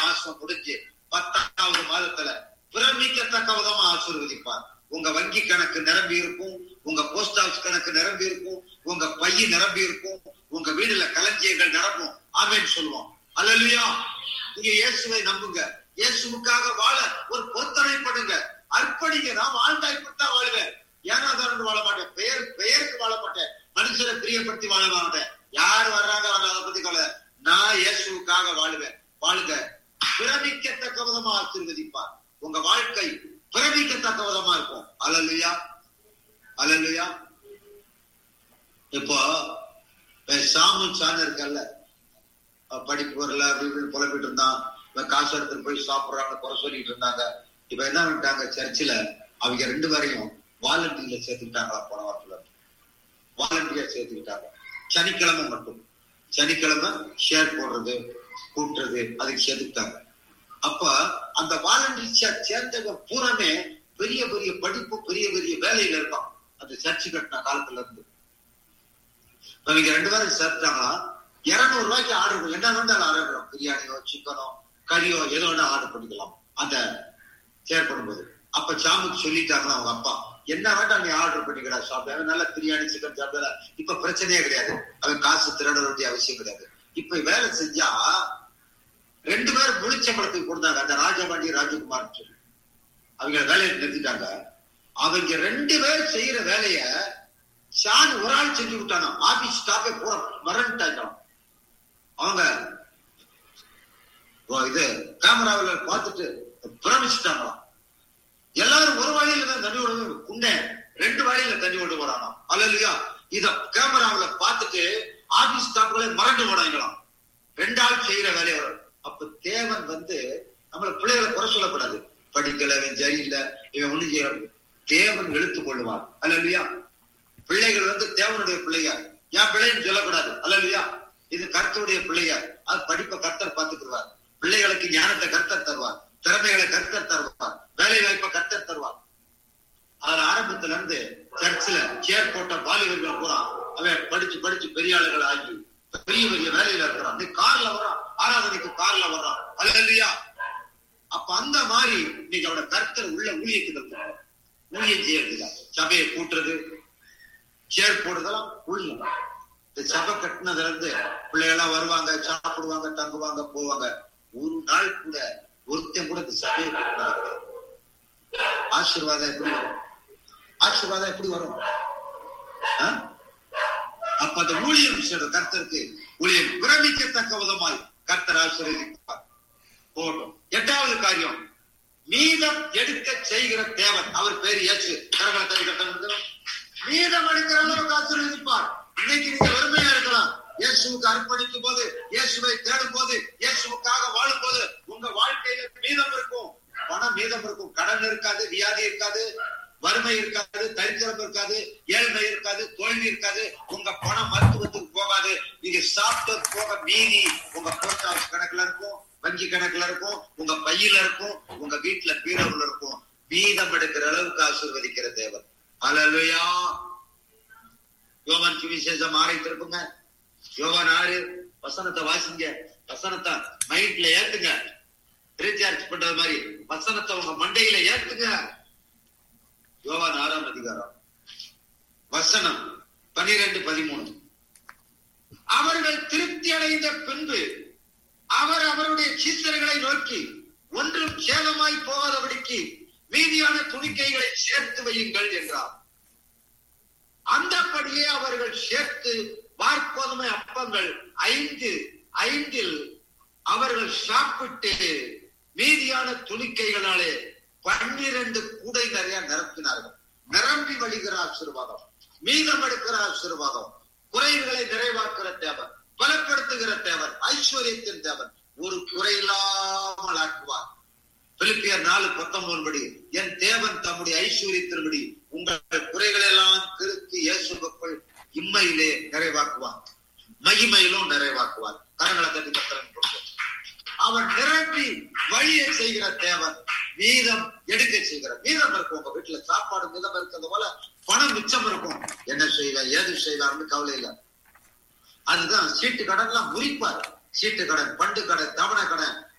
மாசம் முடிஞ்சு பத்தாவது மாதத்துல பிரமிக்கத்தக்க விதமா ஆசீர்வதிப்பார் உங்க வங்கி கணக்கு நிரம்பி இருக்கும் உங்க போஸ்ட் ஆபீஸ் கணக்கு நிரம்பி இருக்கும் உங்க பைய நிரம்பி இருக்கும் உங்க வீடுல களஞ்சியங்கள் நிரம்பும் ஆமேன்னு சொல்லுவோம் அல்லையா நீங்க இயேசுவை நம்புங்க இயேசுவுக்காக வாழ ஒரு பொருத்தனைப்படுங்க அர்ப்பணிங்க நான் வாழ்ந்தா இப்படித்தான் வாழ்வேன் ஏனாதாரன் வாழ மாட்டேன் பெயர் பெயருக்கு வாழ மாட்டேன் மனுஷரை பிரியப்படுத்தி வாழ மாட்டேன் யார் வர்றாங்க வர்றாங்க அதை பத்தி கவலை நான் இயேசுவுக்காக வாழுவேன் வாழுங்க பிரமிக்கத்தக்க விதமா ஆசீர்வதிப்பார் உங்க வாழ்க்கை பிரமிக்கத்தக்க விதமா இருக்கும் அலலுயா அலலுயா இப்போ இப்ப சாமு சாணம் இருக்கல்ல அஹ் படிப்பு வரல அப்படி இப்படின்னு புலம்பிட்டு இருந்தான் இவன் காசு எடுத்துட்டு போய் சாப்பிடுறாங்க குறை சொல்லிட்டு இருந்தாங்க இப்ப என்ன பண்ணிட்டாங்க சர்ச்சில் அவங்க ரெண்டு பேரையும் வாலண்டியர்ல சேர்த்துக்கிட்டாங்களா போன வாரத்துல வாலண்டியர் சேர்த்துக்கிட்டாங்க சனிக்கிழமை மட்டும் சனிக்கிழமை ஷேர் போடுறது கூட்டுறது அதுக்கு சேர்த்துக்கிட்டாங்க அப்ப அந்த வாலண்டியர் சேர்ந்தவங்க பூராமே பெரிய பெரிய படிப்பு பெரிய பெரிய வேலையில இருப்பான் அந்த சர்ச்சு கட்டின காலத்துல இருந்து இப்ப இவங்க ரெண்டு பேரும் சேர்த்துட்டாங்களா இருநூறு ரூபாய்க்கு ஆர்டர் என்ன வேண்டாலும் ஆர்டர் பிரியாணியோ சிக்கனோ கறியோ ஏதோ ஒன்று ஆர்டர் பண்ணிக்கலாம் அந்த ஷேர் பண்ணும்போது அப்ப சாமுக்கு சொல்லிட்டாங்களா அவங்க அப்பா என்ன வேண்டாம் நீ ஆர்டர் பண்ணிக்கடா சாப்பிட நல்ல பிரியாணி சிக்கன் சாப்பிட இப்ப பிரச்சனையே கிடையாது அவன் காசு திருட வேண்டிய அவசியம் கிடையாது இப்ப வேலை செஞ்சா ரெண்டு பேரும் முழிச்சம்பளத்துக்கு கொடுத்தாங்க அந்த ராஜபாண்டி ராஜகுமார் சொல்லி அவங்க வேலையை நிறுத்திட்டாங்க அவங்க ரெண்டு பேர் செய்யற வேலைய ஷான் ஒரு ஆள் செஞ்சு விட்டாங்க ஆபீஸ் ஸ்டாஃபே பூரா மறந்துட்டாங்க அவங்க ஓ, இது கேமராவில் பார்த்துட்டு பிரமிச்சுட்டாங்களாம் எல்லாரும் ஒரு வழியில தான் தண்ணி விடுறது குண்டை ரெண்டு வழியில தண்ணி விட்டு போறானா அல்லையா இத கேமராவுல பார்த்துட்டு ஆபீஸ் ஸ்டாஃப்களே மறந்து போனாங்களாம் ரெண்டு ஆள் செய்யற வேலையை வரும் அப்ப தேவன் வந்து நம்மள பிள்ளைகளை குறை சொல்லக்கூடாது படிக்கல இவன் சரியில்லை இவன் ஒண்ணு செய்ய தேவன் இழுத்துக் கொள்ளுவார் அல்லையா பிள்ளைகள் வந்து தேவனுடைய பிள்ளையா என் பிள்ளைன்னு சொல்லக்கூடாது அல்லையா இது கர்த்தருடைய பிள்ளையா அது படிப்பை கர்த்தர் பார்த்துக்குருவார் பிள்ளைகளுக்கு ஞானத்தை கர்த்தர் தருவார் திறமைகளை கர்த்தர் தருவார் வேலை வாய்ப்பை கர்த்தர் தருவார் அதுல ஆரம்பத்துல இருந்து சர்ச்சில் சேர் போட்ட வாலிபர்கள் பூரா அவன் படிச்சு படிச்சு பெரிய ஆளுகள் ஆகி பெரிய பெரிய வேலையில இருக்கிறான் நீ கார்ல வரான் ஆராதனைக்கு கார்ல வர்றான் அல்லையா அப்ப அந்த மாதிரி இன்னைக்கு அவட கர்த்தர் உள்ள ஊழியத்துக்கு ஊழியம் செய்யறதுல சபையை கூட்டுறது சேர் போடுறதெல்லாம் ஊழியம் இந்த சபை கட்டினதுல இருந்து பிள்ளைகள்லாம் வருவாங்க சாப்பிடுவாங்க தங்குவாங்க போவாங்க ஒரு நாள் கூட ஒருத்தன் கூட இந்த சபையை கட்டினது கிடையாது. ஆசீர்வாதம் எப்படி வரும் ஆசீர்வாதம் எப்படி வரும் ஆ? அப்ப அந்த ஊழியம் செய்யற கர்த்தருக்கு ஊழியம் பிரமிக்கத்தக்க விதமாய் கர்த்தர் ஆசீர்வதிப்பார் போகட்டும் எட்டாவது காரியம் மீதம் எடுக்க செய்கிற தேவன் அவர் பேர் இயேசு கரங்களை தட்டி கட்டணும் மீதம் எடுக்கிற அளவுக்கு ஆசீர்வதிப்பார் இன்னைக்கு நீங்க வறுமையா இருக்கலாம் இயேசுவுக்கு அர்ப்பணிக்கும் போது இயேசுவை தேடும் போது இயேசுவுக்காக வாழும் போது உங்க வாழ்க்கையில மீதம் இருக்கும் பணம் மீதம் இருக்கும் கடன் இருக்காது வியாதி இருக்காது வறுமை இருக்காது தரித்திரம் இருக்காது ஏழ்மை இருக்காது தோல்வி இருக்காது உங்க பணம் மருத்துவத்துக்கு போகாது நீங்க சாப்பிட்டது போக மீதி உங்க போஸ்ட் ஆஃபீஸ் கணக்குல இருக்கும் வங்கி கணக்குல இருக்கும் உங்க பையில இருக்கும் உங்க வீட்டுல பீரவுல இருக்கும் மீதம் எடுக்கிற அளவுக்கு ஆசீர்வதிக்கிற தேவன் அலலுயா யோவான் சுவிசேஷம் ஆரைத்திருக்குங்க யோவான் ஆறு வசனத்தை வாசிங்க வசனத்தை மைண்ட்ல ஏத்துங்க ரீசார்ஜ் பண்றது மாதிரி வசனத்தை உங்க மண்டையில ஏத்துங்க யோவான் ஆறாம் அதிகாரம் வசனம் பனிரெண்டு பதிமூணு அவர்கள் திருப்தி அடைந்த பின்பு அவர் அவருடைய சீசர்களை நோக்கி ஒன்றும் சேதமாய் போகாதபடிக்கு மீதியான துணிக்கைகளை சேர்த்து வையுங்கள் என்றார் அந்தபடியே அவர்கள் சேர்த்து வார்க்கோதுமை அப்பங்கள் ஐந்து ஐந்தில் அவர்கள் சாப்பிட்டு மீதியான துணிக்கைகளாலே பன்னிரண்டு கூடை நிறைய நிரப்பினார்கள் நிரம்பி வழிகிற ஆசீர்வாதம் மீதம் எடுக்கிற ஆசீர்வாதம் குறைவுகளை நிறைவாக்குற தேவன் பலப்படுத்துகிற தேவன் ஐஸ்வர்யத்தின் தேவன் ஒரு குறையில்லாமல் ஆக்குவார் பிலிப்பியர் நாலு பத்தொன்பது படி என் தேவன் தம்முடைய ஐஸ்வர்யத்தின்படி உங்கள் குறைகளை எல்லாம் கிறிஸ்து இயேசுக்குள் இம்மையிலே நிறைவாக்குவார் மகிமையிலும் நிறைவாக்குவார் கரங்களை தட்டி கத்திரன் கொடுப்போம் அவர் நிரம்பி வழியை செய்கிற தேவன் மீதம் எடுக்க செய்கிற மீதம் இருக்கும் உங்க வீட்டுல சாப்பாடு மீதம் இருக்கிறது போல பணம் மிச்சம் இருக்கும் என்ன செய்வேன் ஏது செய்வார்னு கவலை இல்லை அதுதான் சீட்டு கடன்லாம் முறிப்பார் சீட்டு கடன் பண்டு கடன் தவணை கடன்